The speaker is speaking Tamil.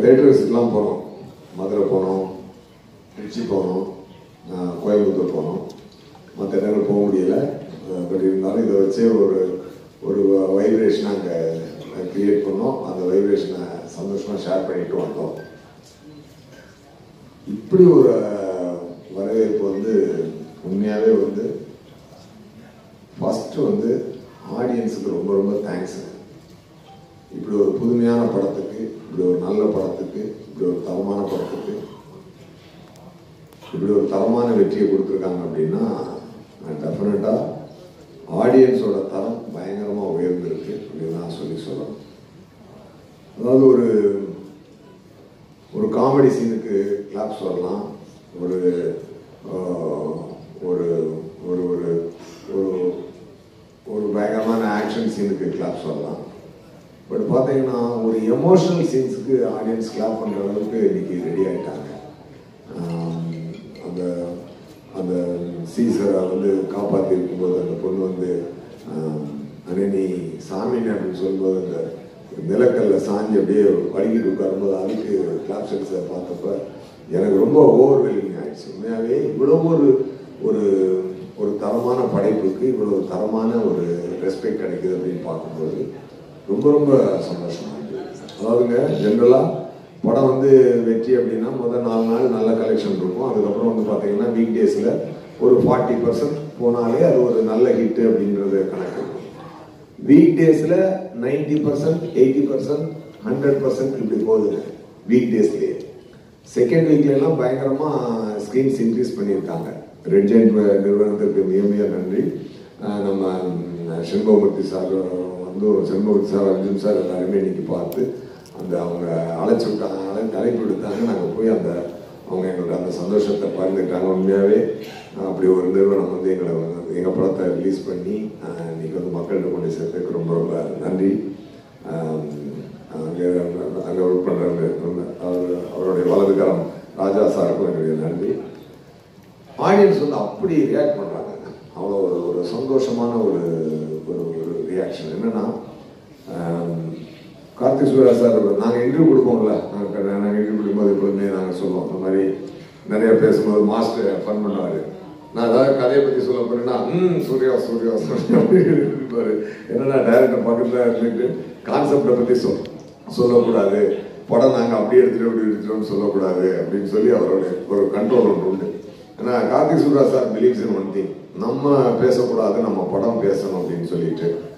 தேட்டர் விசிட்லாம் போனோம் மதுரை போனோம் திருச்சி போனோம் அஹ் கோயம்புத்தூர் போனோம் மற்ற இடங்கள் போக முடியல பட் இருந்தாலும் இதை வச்சு ஒரு ஒரு வைப்ரேஷனை அங்கே கிரியேட் பண்ணோம் அந்த வைப்ரேஷனை சந்தோஷமாக ஷேர் பண்ணிட்டு வந்தோம் இப்படி ஒரு அஹ், வரவேற்பு வந்து உண்மையாகவே வந்து ஃபஸ்ட்டு வந்து ஆடியன்ஸுக்கு ரொம்ப ரொம்ப தேங்க்ஸ் இப்படி ஒரு புதுமையான படத்துக்கு இப்படி ஒரு நல்ல படத்துக்கு இப்படி ஒரு தரமான படத்துக்கு இப்படி ஒரு தரமான வெற்றியை கொடுத்துருக்காங்க அப்படின்னா டெஃபினட்டாக ஆடியன்ஸோட தரம் பயங்கரமாக உயர்ந்திருக்கு அப்படின்னு நான் சொல்லி சொல்லணும் அதாவது ஒரு ஒரு காமெடி சீனுக்கு கிளாப்ஸ் வரலாம் ஒரு ஆஹ், ஒரு ஒரு ஒரு ஒரு ஒரு பயங்கரமான ஆக்ஷன் சீனுக்கு கிளாப்ஸ் வரலாம் பட் பார்த்தீங்கன்னா ஒரு எமோஷனல் சீன்ஸுக்கு ஆடியன்ஸ் கிளாப் பண்ணுற அளவுக்கு இன்னைக்கு ரெடி ஆயிட்டாங்க ஆம், அந்த அந்த சீசரை வந்து காப்பாற்றி இருக்கும்போது அந்த பொண்ணு வந்து ஆம், அண்ணே நீ சாமின்னு அப்படின்னு சொல்லும்போது அந்த நிலக்கல்ல சாஞ்சி அப்படியே வலிக்கிட்டு உட்காரும்போது அதுக்கு கிளாப் செட்ஸை பார்த்தப்ப எனக்கு ரொம்ப ஓவர்வெல்மிங் ஆயிடுச்சு உண்மையாகவே இவ்வளோ ஒரு ஒரு ஒரு தரமான படைப்புக்கு இவ்வளோ தரமான ஒரு ரெஸ்பெக்ட் கிடைக்குது அப்படின்னு பார்க்கும்போது ரொம்ப ரொம்ப சந்தோஷமா இருக்கு அதாவதுங்க ஜென்ரலாக படம் வந்து வெற்றி அப்படின்னா முதல் நாலு நாள் நல்ல கலெக்ஷன் இருக்கும் அதுக்கப்புறம் வந்து பார்த்தீங்கன்னா வீக் டேஸில் ஒரு ஃபார்ட்டி பர்சன்ட் போனாலே அது ஒரு நல்ல ஹிட் அப்படின்றது கணக்கு வீக் டேஸில் ninety percent eighty percent hundred percent இப்படி போகுதுங்க வீக் டேஸ்லேயே செகண்ட் வீக்ல எல்லாம் பயங்கரமாக ஸ்க்ரீன்ஸ் இன்க்ரீஸ் பண்ணியிருக்காங்க ரெட் ஜெயிண்ட் நிறுவனத்திற்கு மிக மிக நன்றி அஹ் நம்ம ம், செண்பகமூர்த்தி சார் வந்து செண்பகமூர்த்தி சார் அர்ஜுன் சார் எல்லாருமே இன்னைக்கு பார்த்து அந்த அவங்க அழைச்சி விட்டாங்க அழை அழைப்பு விடுத்தாங்க நாங்கள் போய் அந்த அவங்க எங்களோட அந்த சந்தோஷத்தை பகிர்ந்துக்கிட்டாங்க உண்மையாகவே அஹ், அப்படி ஒரு நிறுவனம் வந்து எங்களை வந்து எங்கள் படத்தை ரிலீஸ் பண்ணி அஹ், இன்னைக்கு வந்து மக்கள்கிட்ட கொண்டு சேர்த்துக்கு ரொம்ப ரொம்ப நன்றி அஹ், அங்கே அங்கே ஒர்க் பண்ணுறவங்க அவர் அவருடைய வலதுகரம் ராஜா சாருக்கும் என்னுடைய நன்றி ஆடியன்ஸ் வந்து அப்படி ரியாக்ட் பண்ணுறாங்க அவ்வளோ ஒரு ஒரு சந்தோஷமான ஒரு ஒரு ஒரு ரியாக்ஷன் என்னன்னா ஆம், கார்த்திக் சூர்யா சார் நாங்கள் இன்டர்வியூ கொடுப்போம்ல நாங்கள் நாங்கள் இன்டர்வியூ கொடுக்கும்போது எப்பொழுதுமே நாங்கள் சொல்லுவோம் இந்த மாதிரி நிறைய பேசும்போது மாஸ்டர் ஃபன் பண்ணுவார் நான் ஏதாவது கதையை பற்றி சொல்ல போறேன்னா ம் சூர்யா சூர்யா சூர்யா அப்படின்னு இருப்பாரு என்னன்னா டைரக்டர் பக்கத்தில் இருந்துட்டு கான்செப்டை பற்றி சொல் சொல்லக்கூடாது படம் நாங்கள் அப்படி எடுத்துட்டு அப்படி எடுத்துட்டோம்னு சொல்லக்கூடாது அப்படின்னு சொல்லி அவருடைய ஒரு கண்ட்ரோல் ஒன்று உண்டு ஏன்னா Karthik Surya sir believes in one thing நம்ம பேசக்கூடாது நம்ம படம் பேசணும் அப்படின்னு சொல்லிட்டு